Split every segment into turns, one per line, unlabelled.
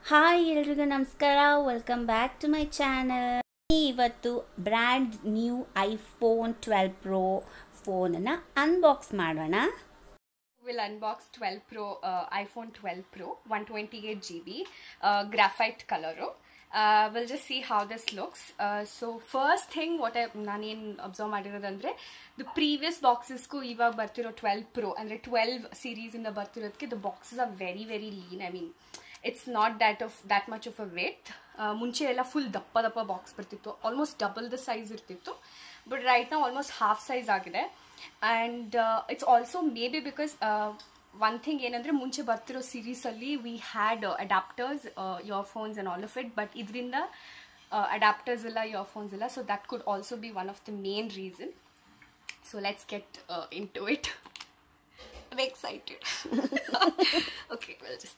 Hi ಎಲ್ರಿಗೂ ನಮಸ್ಕಾರ welcome back to my channel ಇವತ್ತು brand new iPhone twelve pro ಫೋನನ್ನು ಅನ್ಬಾಕ್ಸ್ ಮಾಡೋಣ
will unbox 12 Pro, uh, iPhone 12 Pro, 128 GB, uh, graphite color. Uh, we'll just see how this looks. Uh, so first thing, what I ನಾನೇನು observe ಮಾಡಿರೋದಂದ್ರೆ the previous ಬಾಕ್ಸಸ್ಗೂ ಇವಾಗ ಬರ್ತಿರೋ twelve pro ಅಂದರೆ twelve ಸೀರೀಸಿಂದ ಬರ್ತಿರೋದಕ್ಕೆ the boxes are very very lean I mean it's not that of that much of a weight ಮುಂಚೆ ಎಲ್ಲ ಫುಲ್ ದಪ್ಪ ದಪ್ಪ ಬಾಕ್ಸ್ ಬರ್ತಿತ್ತು ಆಲ್ಮೋಸ್ಟ್ ಡಬಲ್ ದ ಸೈಜ್ ಇರ್ತಿತ್ತು ಬಟ್ ರೈಟ್ ನಾವು ಆಲ್ಮೋಸ್ಟ್ ಹಾಫ್ ಸೈಜ್ ಆಗಿದೆ and it's also may be because one thing ಏನಂದರೆ ಮುಂಚೆ ಬರ್ತಿರೋ ಸೀರೀಸಲ್ಲಿ we had adapters year phones and all of it but ಇದರಿಂದ ಅಡಾಪ್ಟರ್ಸ್ ಇಲ್ಲ ಇಯರ್ ಫೋನ್ಸ್ ಇಲ್ಲ so that could also be one of the main reason so let's get into it I'm excited. okay, we'll just.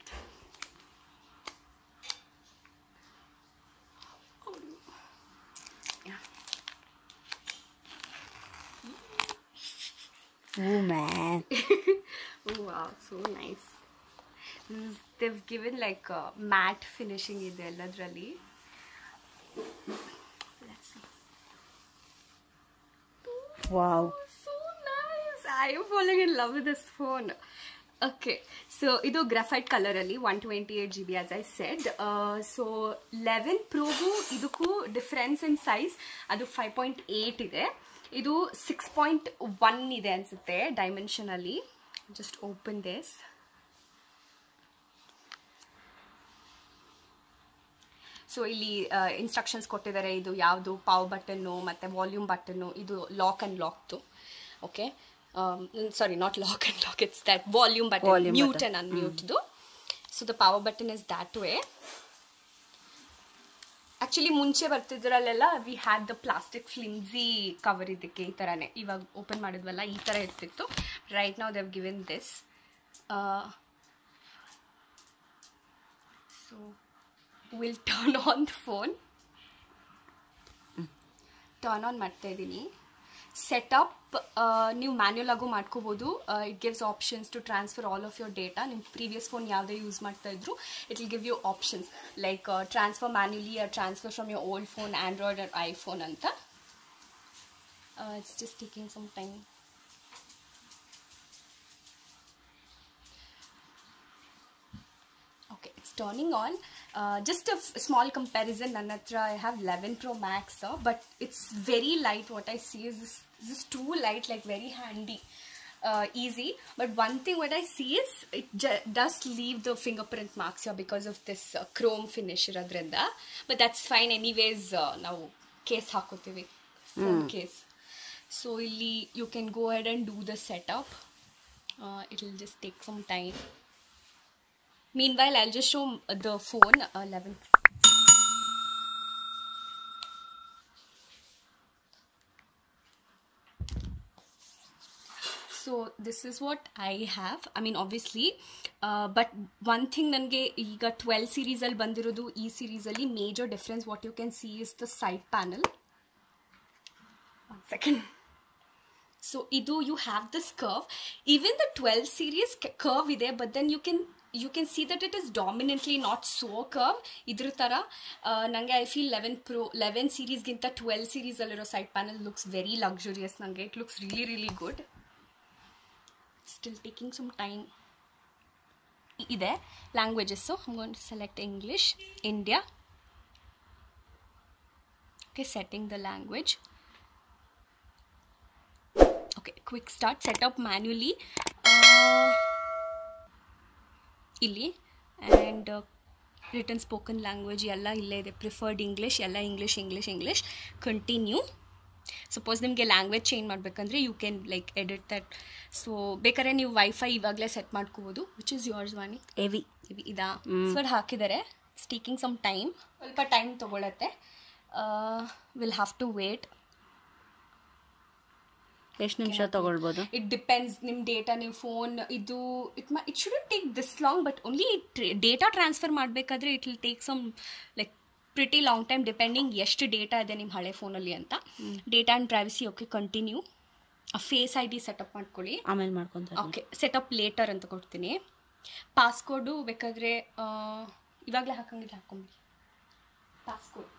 Yeah.
Oh man
Oh wow, so nice. This is, they've given like a matte finishing ಇದೆ ಎಲ್ಲದರಲ್ಲಿ Let's see.
Wow
so nice. I am falling in love with this phone. Okay, so ಇದು graphite ಕಲರಲ್ಲಿ one twenty eight G B as I said so eleven ಪ್ರೋಗೂ ಇದಕ್ಕೂ difference in size ಅದು five point eight ಇದೆ ಇದು six point one ಇದೆ ಅನಿಸುತ್ತೆ ಡೈಮೆನ್ಷನಲ್ಲಿ ಜಸ್ಟ್ ಓಪನ್ ದಿಸ್ ಸೊ ಇಲ್ಲಿ ಇನ್ಸ್ಟ್ರಕ್ಷನ್ಸ್ ಕೊಟ್ಟಿದ್ದಾರೆ ಇದು ಯಾವುದು ಪಾವ್ ಬಟನ್ನು ಮತ್ತು ವಾಲ್ಯೂಮ್ ಬಟನ್ನು ಇದು ಲಾಕ್ ಆ್ಯಂಡ್ ಲಾಕ್ದು okay sorry not lock and lock it's that volume button
Volume
mute
button.
And ಅನ್ಮ್ಯೂಟ್ದು so the power button is that way actually ಮುಂಚೆ ಬರ್ತಿದ್ರಲ್ಲೆಲ್ಲ we had the plastic flimsy cover ಇದಕ್ಕೆ ಈ ಥರನೇ ಇವಾಗ ಓಪನ್ ಮಾಡಿದ್ವಲ್ಲ ಈ ಥರ ಇರ್ತಿತ್ತು ರೈಟ್ ನಾವು they've given this so will turn on the phone turn on ಮಾಡ್ತಾ ಇದ್ದೀನಿ ಸೆಟಪ್ ನೀವು ಮ್ಯಾನ್ಯಲ್ ಆಗು ಮಾಡ್ಕೋಬೋದು it gives options to transfer all of your data ನಿಮ್ಮ ಪ್ರೀವಿಯಸ್ ಫೋನ್ ಯಾವುದೇ ಯೂಸ್ ಮಾಡ್ತಾ ಇದ್ರು it will give you options like transfer manually transfer from your old phone android or iPhone ಅಂತ it's just taking some time okay it's turning on uh, just a f- small comparison nanatra i have 11 pro max uh, but it's very light what i see is this, this is too light like very handy uh, easy but one thing what i see is it ju- does leave the fingerprint marks here because of this uh, chrome finish iradrinda but that's fine anyways uh, ನಾವು case ಹಾಕೋತೀವಿ phone case so ಇಲ್ಲಿ you can go ahead and do the setup it will just take some time Meanwhile, I'll just show uh, the phone uh, 11. So this is what I have. I mean, obviously, uh, but one thing ನನಗೆ ಈಗ twelve ಸೀರೀಸಲ್ಲಿ ಬಂದಿರೋದು ಈ ಸೀರೀಸಲ್ಲಿ major difference what you can see is the side panel one second so ಇದು you have this curve even the twelve series curve ಇದೆ but then you can you can see that it is dominantly not so curve ಇದ್ರ ಥರ ನನಗೆ I feel eleven pro eleven ಸೀರೀಸ್ಗಿಂತ twelve ಸೀರೀಸಲ್ಲಿರೋ side panel looks very luxurious ನನಗೆ it looks really really good still taking some time ಇದೆ languages gone select English India okay setting the language okay quick start setup manually uh, ಇಲ್ಲಿ and return spoken language ಎಲ್ಲ ಇಲ್ಲೇ ಇದೆ preferred English ಎಲ್ಲ English English English continue suppose ನಿಮಗೆ language change ಮಾಡಬೇಕಂದ್ರೆ you can like edit that so ಬೇಕಾದ್ರೆ ನೀವು wifi ಇವಾಗಲೇ ಸೆಟ್ ಮಾಡ್ಕೋಬೋದು which is yours Vani
heavy
ಇವಿ ಇದಾ ಸೊ ಅದು ಹಾಕಿದ್ದಾರೆ ಸ್ಟೀಕಿಂಗ್ ಸಮ್ ಟೈಮ್ ಸ್ವಲ್ಪ ಟೈಮ್ ತೊಗೊಳತ್ತೆ ವಿಲ್ ಹ್ಯಾವ್ ಟು ವೇಟ್
ಎಷ್ಟು ನಿಮಿಷ ತಗೊಳ್ಬೋದು
ಇಟ್ ಡಿಪೆಂಡ್ಸ್ ನಿಮ್ಮ ಡೇಟಾ ನಿಮ್ಮ ಫೋನ್ ಇದು ಇಟ್ ಮಾ it should take this long but only data transfer ಮಾಡಬೇಕಾದ್ರೆ it will take some like pretty long time depending ಎಷ್ಟು ಡೇಟಾ ಇದೆ ನಿಮ್ಮ ಹಳೆ ಫೋನಲ್ಲಿ ಅಂತ data and privacy okay continue face I D setup ಮಾಡ್ಕೊಳ್ಳಿ
ಆಮೇಲೆ ಮಾಡ್ಕೊಂತಾರೆ
ಓಕೆ ಸೆಟಪ್ ಲೇಟರ್ ಅಂತ ಕೊಡ್ತೀನಿ ಪಾಸ್ಕೋಡು ಬೇಕಾದರೆ ಇವಾಗಲೇ ಹಾಕಂಗಿದ್ರೆ ಹಾಕೊಂಬಿಡಿ ಪಾಸ್ಕೋಡ್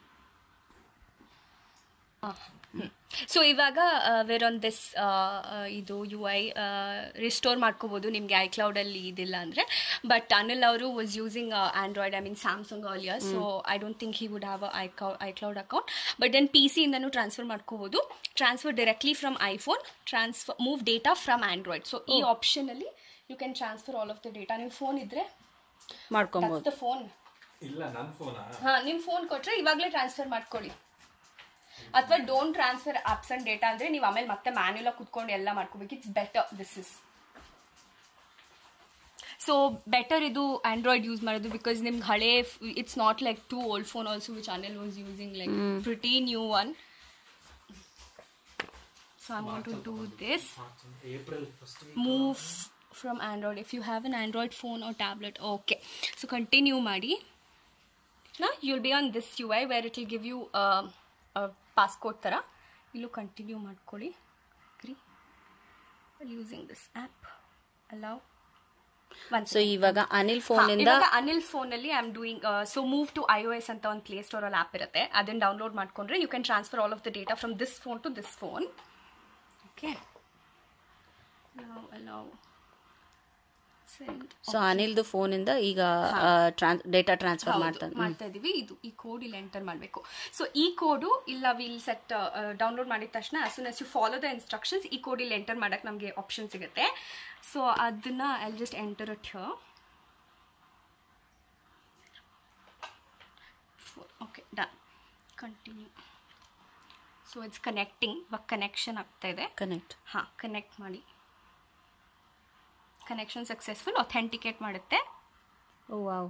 ಸೊ ಇವಾಗ ವೇರ್ ಆನ್ ದಿಸ್ ಇದು ಯು ಐ ರಿಸ್ಟೋರ್ ಮಾಡ್ಕೋಬೋದು ನಿಮಗೆ ಐಕ್ಲೌಡಲ್ಲಿ ಇದಿಲ್ಲ ಅಂದರೆ ಬಟ್ ಅನಿಲ್ ಅವರು was using Android I mean Samsung earlier so I don't think he would have I iCloud account but then P ಸಿಯಿಂದನೂ ಟ್ರಾನ್ಸ್ಫರ್ ಮಾಡ್ಕೋಬೋದು transfer directly from iPhone transfer move data from Android so ಈ ಆಪ್ಷನಲ್ಲಿ you can transfer all of the data ನಿಮ್ಮ phone ಇದ್ದರೆ
ಮಾಡ್ಕೊಬೋದು
the phone
ಇಲ್ಲ ನನ್ನ ಫೋನಾ
ಹಾಂ ನಿಮ್ಮ ಫೋನ್ ಕೊಟ್ಟರೆ ಇವಾಗಲೇ ಟ್ರಾನ್ಸ್ಫರ್ ಮಾಡ್ಕೊಳ್ಳಿ ಅಥವಾ don't transfer apps and data ಅಂದರೆ ನೀವು ಆಮೇಲೆ ಮತ್ತೆ ಮ್ಯಾನ್ಯುಲ್ ಕುತ್ಕೊಂಡು ಎಲ್ಲ ಮಾಡ್ಕೋಬೇಕು it's better this is so better ಇದು ಆಂಡ್ರಾಯ್ಡ್ ಯೂಸ್ ಮಾಡೋದು ಬಿಕಾಸ್ ನಿಮ್ಗೆ ಹಳೆ it's not like too old phone also which Anil was using like pretty new one so I want to do this
April first
move from Android if you have an Android phone or tablet. Okay, so continue ಮಾಡಿ now you'll be on this UI where it will give you uh, a passcode ಥರ ಇಲ್ಲೂ continue ಮಾಡ್ಕೊಳ್ಳಿ agree using this app allow One
so ಇವಾಗ ಅನಿಲ್
ಹಾ,
phone ಇಂದ
ಇವಾಗ ಅನಿಲ್ ಫೋನಲ್ಲಿ I am doing so move to I O S ಅಂತ ಒಂದು ಪ್ಲೇ ಸ್ಟೋರ್ ಅಲ್ಲಿ ಆ್ಯಪ್ ಇರುತ್ತೆ ಅದನ್ನ ಡೌನ್ಲೋಡ್ ಮಾಡ್ಕೊಂಡ್ರೆ you can transfer all of the data from this phone to this phone okay allow send
so ಅನಿಲ್ದು ಫೋನ್ ಇಂದ ಈಗ data transfer ಮಾಡ್ತಾರೆ
ಮಾಡ್ತಾ ಇದೀವಿ ಇದು ಈ ಕೋಡ್ ಇಲ್ಲಿ ಎಂಟರ್ ಮಾಡಬೇಕು ಸೊ ಈ ಕೋಡು ಇಲ್ಲ ವಿಲ್ ಸೆಟ್ ಡೌನ್ಲೋಡ್ ಮಾಡಿದ ತಕ್ಷಣ as soon as you follow the instructions ಈ ಕೋಡ್ ಇಲ್ಲಿ ಎಂಟರ್ ಮಾಡಕ್ಕೆ ನಮಗೆ ಆಪ್ಷನ್ ಸಿಗುತ್ತೆ ಸೊ ಅದನ್ನ I just enter at here okay done continue so it's connecting ಇವಾಗ ಕನೆಕ್ಷನ್ ಆಗ್ತಾ ಇದೆ
ಕನೆಕ್ಟ್
ಹಾಂ ಕನೆಕ್ಟ್ ಮಾಡಿ ಕನೆಕ್ಷನ್ ಸಕ್ಸಸ್ಫುಲ್ ಅಥೆಂಟಿಕೇಟ್ ಮಾಡುತ್ತೆ
ಓ ವಾವ್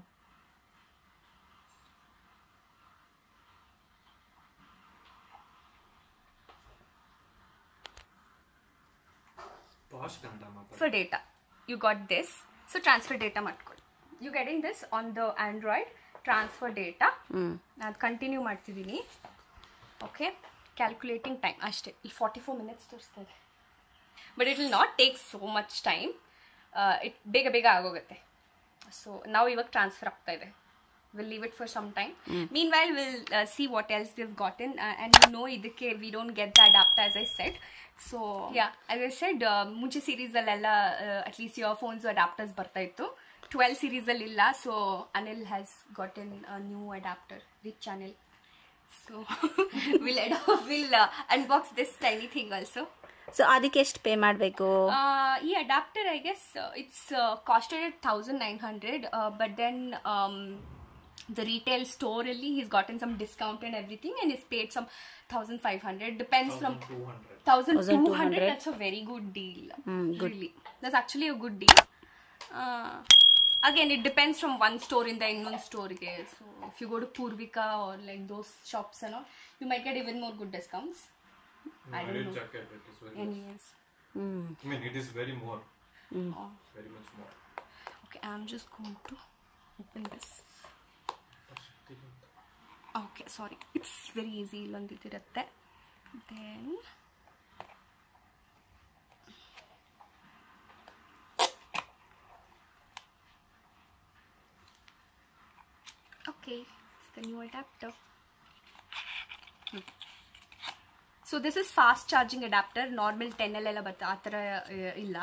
ಪಾಶ್ ಕನ್ನಡ ಮಾತಾಡ
for data. You got this. So transfer data ಮಾಡ್ಕೊಳ್ಳಿ you getting this on the Android transfer data ನಾನು continue ಮಾಡ್ತಿದ್ದೀನಿ ಓಕೆ ಕ್ಯಾಲ್ಕುಲೇಟಿಂಗ್ ಟೈಮ್ ಅಷ್ಟೇ ಇಲ್ಲಿ ಫಾರ್ಟಿ ಫೋರ್ ಮಿನಿಟ್ಸ್ ತೋರಿಸ್ತದೆ but it will not take so much time it ಬೇಗ ಬೇಗ ಆಗೋಗುತ್ತೆ so ನಾವು ಇವಾಗ ಟ್ರಾನ್ಸ್ಫರ್ ಆಗ್ತಾ ಇದೆ will leave it for some time meanwhile will see what else we've gotten and you know ಇದಕ್ಕೆ we don't get the adapt as I said so yeah as I said ಮುಂಚೆ ಸೀರೀಸಲ್ಲೆಲ್ಲ at least earphones adapters ಬರ್ತಾ ಇತ್ತು twelve ಸೀರೀಸಲ್ಲಿ ಇಲ್ಲ so Anil has got in new adapter rich Anil so will will unbox this tiny thing also
so ಅದಕ್ಕೆ ಎಷ್ಟು pay ಮಾಡಬೇಕು
uh, ಈ adapter I guess it's costed at thousand nine hundred but then the retail ಸ್ಟೋರಲ್ಲಿ he's gotten some discount and everything and is paid some thousand five hundred depends from
two hundred
thousand two
1200.
Hundred that's a very good deal
Hmm, good.
really that's actually a good deal uh, again it depends from one store in the ಇನ್ನೊಂದು ಸ್ಟೋರ್ಗೆ so if you go to purvika or like those shops and all you might get even more good discounts I don't know.
jacket it is very
anyways
ಹ್ಞೂ
I mean it is very more very much more
Okay, I'm just going to open this. Okay, sorry. It's very easy. ಇಲ್ಲೊಂದಿದಿರುತ್ತೆ then Okay, it's the new adapter. So this is fast charging adapter normal ಟೆನ್ನಲ್ಲೆಲ್ಲ ಬರುತ್ತೆ ಆ ಥರ ಆ, ಇಲ್ಲ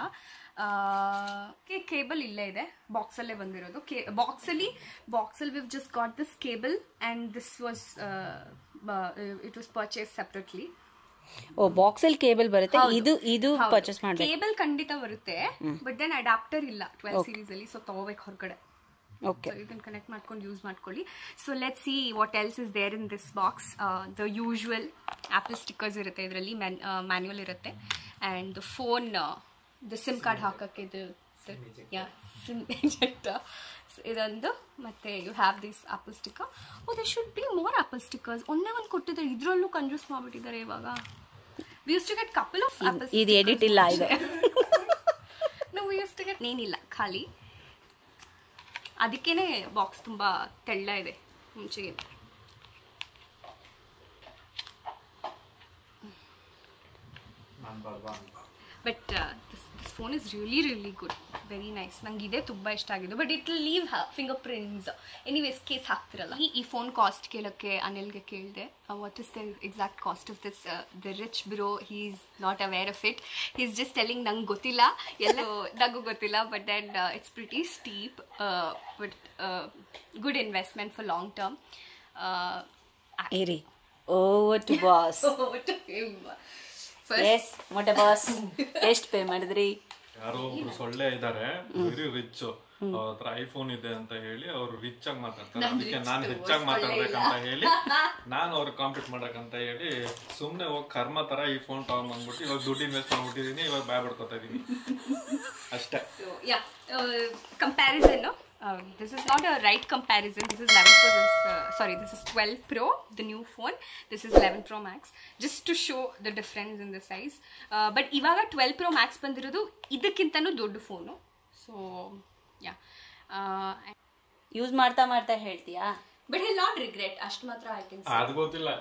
cable ಇಲ್ಲೇ ಇದೆ ಬಾಕ್ಸಲ್ಲೇ ಬಂದಿರೋದು ಕೇ ಬಾಕ್ಸಲ್ಲಿ ಬಾಕ್ಸಲ್ಲಿ we've just got this cable and this was it was purchase separately
ಓ ಬಾಕ್ಸಲ್ಲಿ ಕೇಬಲ್ ಬರುತ್ತೆ ಇದು ಇದು ಪರ್ಚೇಸ್ ಮಾಡಬೇಕು
ಕೇಬಲ್ ಖಂಡಿತ ಬರುತ್ತೆ ಬಟ್ ದೆನ್ ಅಡಾಪ್ಟರ್ ಇಲ್ಲ ಟ್ವೆಲ್ ಸೀರೀಸ್ ಅಲ್ಲಿ ಸೊ ತಗೋಬೇಕು ಹೊರಗಡೆ
ಓಕೆ
ಸೊ ಇದನ್ನ ಕನೆಕ್ಟ್ ಮಾಡ್ಕೊಂಡು ಯೂಸ್ ಮಾಡ್ಕೊಳ್ಳಿ so let see what else is there in this box the usual Apple stickers ಇರುತ್ತೆ ಇದರಲ್ಲಿ ಮ್ಯಾನ್ಯುವಲ್ ಇರುತ್ತೆ and the phone the SIM card ಹಾಕೋಕ್ಕೆ ಇದು ಯಾ ಸಿಮ್ ಇದೊಂದು ಮತ್ತೆ you have this Apple sticker oh they should be more Apple stickers ಒಂದೇ ಒಂದು ಕೊಟ್ಟಿದ್ದಾರೆ ಇದರಲ್ಲೂ ಕನ್ಫ್ಯೂಸ್ ಮಾಡಿಬಿಟ್ಟಿದ್ದಾರೆ ಇವಾಗ V use to get couple of Apple
ಇದು ಎಡಿಟ್ ಇಲ್ಲ ಇದು
ನಾವು ಯೂಸ್ ಟು ಗೆಟ್ ಏನಿಲ್ಲ ಖಾಲಿ ಅದಕ್ಕೇನೆ ಬಾಕ್ಸ್ ತುಂಬ ತೆಳ್ಳ ಇದೆ ಮುಂಚೆಗೆ
ನಾನು ಬಲ್ವಾ ಅಂತ
but this phone is really really good very nice ನಂಗೆ ಇದೇ ತುಂಬ ಇಷ್ಟ ಆಗಿದ್ದು but it leave fingerprints anyways case ಹಾಕ್ತಿರಲ್ಲ ಈ ಈ ಫೋನ್ ಕಾಸ್ಟ್ ಕೇಳೋಕ್ಕೆ ಅನಿಲ್ಗೆ ಕೇಳಿದೆ what is the exact cost of this the rich bro he is not aware of it he is just telling ನಂಗೆ ಗೊತ್ತಿಲ್ಲ ಎಲ್ಲ ನಂಗೂ ಗೊತ್ತಿಲ್ಲ but then it's pretty steep but good investment for long term
ಇರಿ over to boss ಎಸ್ ಮೊಟ್ಟೆ boss ಎಷ್ಟು pay ಮಾಡಿದ್ರಿ
ಯಾರೋ ಒಬ್ರು ಸೊಳ್ಳೆ ಇದ್ದಾರೆ ವೆರಿ ರಿಚ್ ಅವ್ರ ಹತ್ರ ಐಫೋನ್ ಇದೆ ಅಂತ ಹೇಳಿ ಅವ್ರು ರಿಚ್ ಆಗಿ ಮಾತಾಡ್ತಾರೆ ಅದಕ್ಕೆ ನಾನು ಹೆಚ್ಚಾಗಿ ಮಾತಾಡ್ಬೇಕಂತ ಹೇಳಿ ನಾನು ಅವ್ರಿಗೆ ಕಾಂಪೀಟ್ ಮಾಡಕ್ಕಂತ ಹೇಳಿ ಸುಮ್ನೆ ಹೋಗಿ ಕರ್ಮ ತರ ಈ ಫೋನ್ ತಗೊಂಡ್ಬಂದ್ಬಿಟ್ಟು ಇವಾಗ ದುಡ್ಡು ಇನ್ವೆಸ್ಟ್ ಮಾಡ್ಬಿಟ್ಟಿದೀನಿ ಇವಾಗ ಬಾಯ್ ಬಿಡ್ಕೊತಾ ಇದೀನಿ ಅಷ್ಟೇ
So yeah, uh, comparison. No, uh, this is not a right comparison. This is 11 Pro. This, uh, sorry, this is 12 Pro, the new phone. This is 11 Pro Max. Just to show the difference in the size. Uh, but ಇವಾಗ 12 Pro Max ಬಂದಿರೋದು ಇದಕ್ಕಿಂತನೂ ದೊಡ್ಡ phone so yeah
use ಮಾಡ್ತಾ ಮಾಡ್ತಾ ಹೇಳ್ತೀಯಾ
but hill not regret ಅಷ್ಟು ಮಾತ್ರ I can
ಅದು ಗೊತ್ತಿಲ್ಲ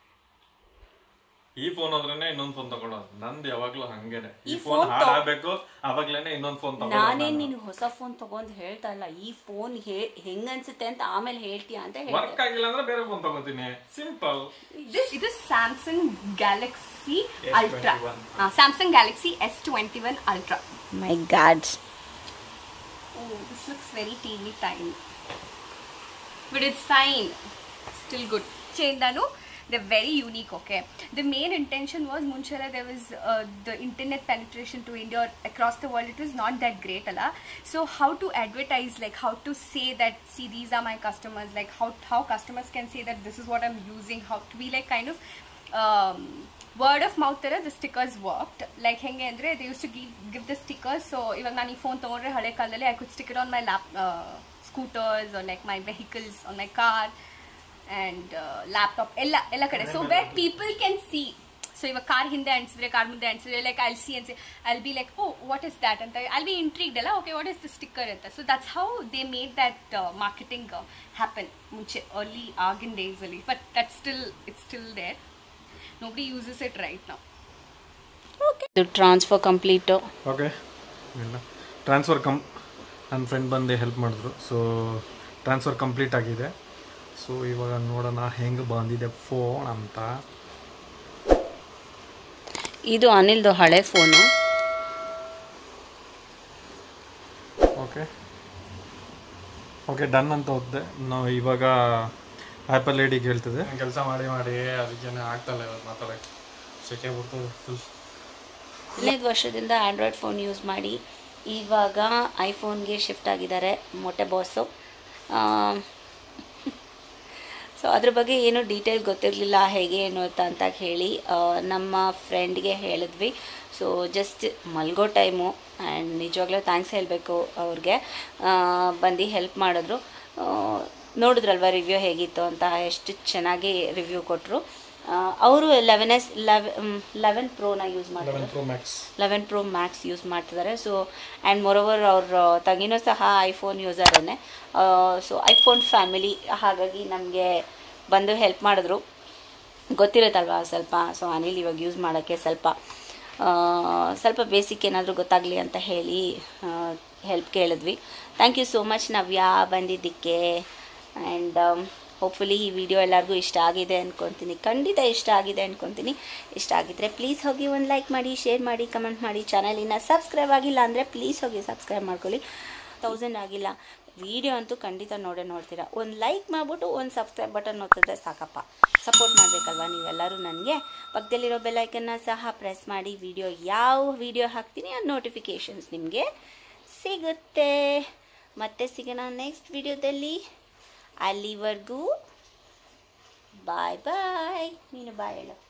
ಈ ಫೋನ್ ಆದ್ರೇನೆ ಇನ್ನೊಂದ್ ಫೋನ್ ತಗೊಳೋದು ನಂದು ಯಾವಾಗ್ಲೂ ಹಂಗೇನೆ ಈ
ಈ
ಫೋನ್
phone
ಹಾಳಾಗ್ಬೇಕು ಅವಾಗ್ಲೇನೆ ಇನ್ನೊಂದ್ ಫೋನ್
ನಾನೇನ್
ತಗೊಳ್ಳೋದು
ನೀನು ಹೊಸ ಫೋನ್ ತಗೊಂಡ್ ಹೇಳ್ತಾ ಇಲ್ಲ ಈ ಫೋನ್ ಹೆಂಗ್ ಅನ್ಸುತ್ತೆ ಅಂತ ಆಮೇಲೆ ಹೇಳ್ತೀಯ ಅಂತ
ವರ್ಕ್
ಹೇಳ್ದೆ
ಆಗಿಲ್ಲ ಅಂದ್ರೆ ಬೇರೆ ಫೋನ್ ತಗೋತೀನಿ ಸಿಂಪಲ್
This ಇದು Samsung Galaxy Ultra
S21.
Samsung Galaxy S twenty one Ultra
my God
Oh, this looks very teeny tiny. But it's fine. Still good. Chendanu, they're very unique, okay? The main intention was Munchara, there was uh, the internet penetration to India or across the world, it was not that great, Allah. So, how to advertise, like how to say that, see, these are my customers, like how, how customers can say that this is what I'm using, how to be like kind of um, word of mouth ಥರ the stickers worked like ಹೆಂಗೆ ಅಂದರೆ they use to give give the stickers so ಇವಾಗ ನಾನು ಈ phone ತೊಗೊಂಡ್ರೆ ಹಳೆ ಕಾಲದಲ್ಲಿ I could sticker on my lap scooters or like my vehicles on my car and laptop ಎಲ್ಲ ಎಲ್ಲ ಕಡೆ so what people can see so ಇವಾಗ ಕಾರ್ ಹಿಂದೆ ಅನ್ಸಿದ್ರೆ ಕಾರ್ ಮುಂದೆ ಅನ್ಸಿದ್ರೆ ಲೈಕ್ ಐಲ್ ಸಿ ಅನ್ಸಿ I'll be like oh what is that ಅಂತ ಐಲ್ ಬಿ ಇಂಟ್ರೀಗ್ಡ್ ಅಲ್ಲ okay what is the sticker ಅಂತ so that's how they made that marketing happen ಮುಂಚೆ ಅರ್ಲಿ ಆಗಿನ ಡೇಸಲ್ಲಿ but that still it's still there nobody uses it right now
ಇದು transfer complete
okay ಇಲ್ಲ transfer come ನನ್ನ friend ಬಂದು help ಮಾಡಿದ್ರು so transfer complete ಆಗಿದೆ ಸೊ ಇವಾಗ ನೋಡೋಣ ಹೆಂಗೆ ಬಂದಿದೆ ಫೋನ್ ಅಂತ
ಇದು ಅನಿಲ್ದು ಹಳೆ ಫೋನು
ಓಕೆ ಓಕೆ ಡನ್ ಅಂತ ಹೋದೆ ನಾವು ಇವಾಗ ಆ್ಯಪಲ್ ಲೇಡಿಗೆ ಹೇಳ್ತದೆ ಕೆಲಸ ಮಾಡಿ ಮಾಡಿ ಅದಕ್ಕೆ ಆಗ್ತಲ್ಲ ಇವತ್ತು ಮಾತಾಡೋಕ್ಕೆ ಸೆಕೆ ಬರ್ತದೆ ಫುಲ್
ಹದಿನೈದು ವರ್ಷದಿಂದ ಆ್ಯಂಡ್ರಾಯ್ಡ್ ಫೋನ್ ಯೂಸ್ ಮಾಡಿ ಇವಾಗ ಐಫೋನ್ಗೆ ಶಿಫ್ಟ್ ಆಗಿದ್ದಾರೆ ಮೊಟ್ಟೆ ಬಾಸು ಸೊ ಅದ್ರ ಬಗ್ಗೆ ಏನು ಡೀಟೇಲ್ ಗೊತ್ತಿರಲಿಲ್ಲ ಹೇಗೆ ಏನು ಅಂತ ಅಂತ ಹೇಳಿ ಆ, ನಮ್ಮ ಫ್ರೆಂಡ್ಗೆ ಹೇಳಿದ್ವಿ ಸೊ ಜಸ್ಟ್ ಮಲ್ಗೋ ಟೈಮು ಆ್ಯಂಡ್ ನಿಜವಾಗ್ಲೂ ಥ್ಯಾಂಕ್ಸ್ ಹೇಳಬೇಕು ಅವ್ರಿಗೆ ಬಂದು ಹೆಲ್ಪ್ ಮಾಡಿದ್ರು ಆ, ನೋಡಿದ್ರಲ್ವ ರಿವ್ಯೂ ಹೇಗಿತ್ತು ಅಂತ ಎಷ್ಟು ಚೆನ್ನಾಗಿ ರಿವ್ಯೂ ಕೊಟ್ಟರು ಅವರು ಲೆವೆನ್ ಎಸ್ ಲೆವೆ ಲೆವೆನ್ ಪ್ರೋನ ಯೂಸ್ ಮಾಡಿದ್ರು
pro max
eleven pro max use ಮಾಡ್ತಿದ್ದಾರೆ ಸೊ ಆ್ಯಂಡ್ ಮೊರೋವರ್ ಅವ್ರ ತಂಗಿನೂ ಸಹ ಐಫೋನ್ ಯೂಸರನ್ನೇ ಸೊ ಐಫೋನ್ ಫ್ಯಾಮಿಲಿ ಹಾಗಾಗಿ ನಮಗೆ ಬಂದು ಹೆಲ್ಪ್ ಮಾಡಿದ್ರು ಗೊತ್ತಿರುತ್ತಲ್ವಾ ಸ್ವಲ್ಪ ಸೊ ಅನಿಲ್ ಇವಾಗ ಯೂಸ್ ಮಾಡೋಕ್ಕೆ ಸ್ವಲ್ಪ ಆ, ಸ್ವಲ್ಪ ಬೇಸಿಕ್ ಏನಾದರೂ ಗೊತ್ತಾಗಲಿ ಅಂತ ಹೇಳಿ ಹೆಲ್ಪ್ ಕೇಳಿದ್ವಿ thank you so much Navya ಬಂದಿದ್ದಕ್ಕೆ ಆ್ಯಂಡ್ ಹೋಪ್ಫುಲಿ ಈ ವಿಡಿಯೋ ಎಲ್ಲರಿಗೂ ಇಷ್ಟ ಆಗಿದೆ ಅಂದ್ಕೊತೀನಿ ಖಂಡಿತ ಇಷ್ಟ ಆಗಿದೆ ಅಂದ್ಕೊತೀನಿ ಇಷ್ಟ ಆಗಿದ್ರೆ ಪ್ಲೀಸ್ ಹೋಗಿ ಒಂದು ಲೈಕ್ ಮಾಡಿ ಶೇರ್ ಮಾಡಿ ಕಮೆಂಟ್ ಮಾಡಿ ಚಾನಲಿನ ಸಬ್ಸ್ಕ್ರೈಬ್ ಆಗಿಲ್ಲ ಅಂದರೆ ಪ್ಲೀಸ್ ಹೋಗಿ ಸಬ್ಸ್ಕ್ರೈಬ್ ಮಾಡ್ಕೊಳ್ಳಿ ತೌಸಂಡ್ ಆಗಿಲ್ಲ ವಿಡಿಯೋ ಅಂತೂ ಖಂಡಿತ ನೋಡೇ ನೋಡ್ತೀರಾ ಒಂದು ಲೈಕ್ ಮಾಡಿಬಿಟ್ಟು ಒಂದು ಸಬ್ಸ್ಕ್ರೈಬ್ ಬಟನ್ ಒತ್ತಿದ್ರೆ ಸಾಕಪ್ಪ ಸಪೋರ್ಟ್ ಮಾಡಬೇಕಲ್ವಾ ನೀವೆಲ್ಲರೂ ನನಗೆ ಪಕ್ಕದಲ್ಲಿರೋ ಬೆಲ್ಲೈಕನ್ನ ಸಹ ಪ್ರೆಸ್ ಮಾಡಿ ವಿಡಿಯೋ ಯಾವ ವಿಡಿಯೋ ಹಾಕ್ತೀನಿ ಆ ನೋಟಿಫಿಕೇಷನ್ಸ್ ನಿಮಗೆ ಸಿಗುತ್ತೆ ಮತ್ತೆ ಸಿಗೋಣ ನೆಕ್ಸ್ಟ್ ವಿಡಿಯೋದಲ್ಲಿ ಅಲ್ಲಿವರೆಗೂ ಬಾಯ್ ಬಾಯ್ ನೀನು ಬಾಯ್ ಹೇಳು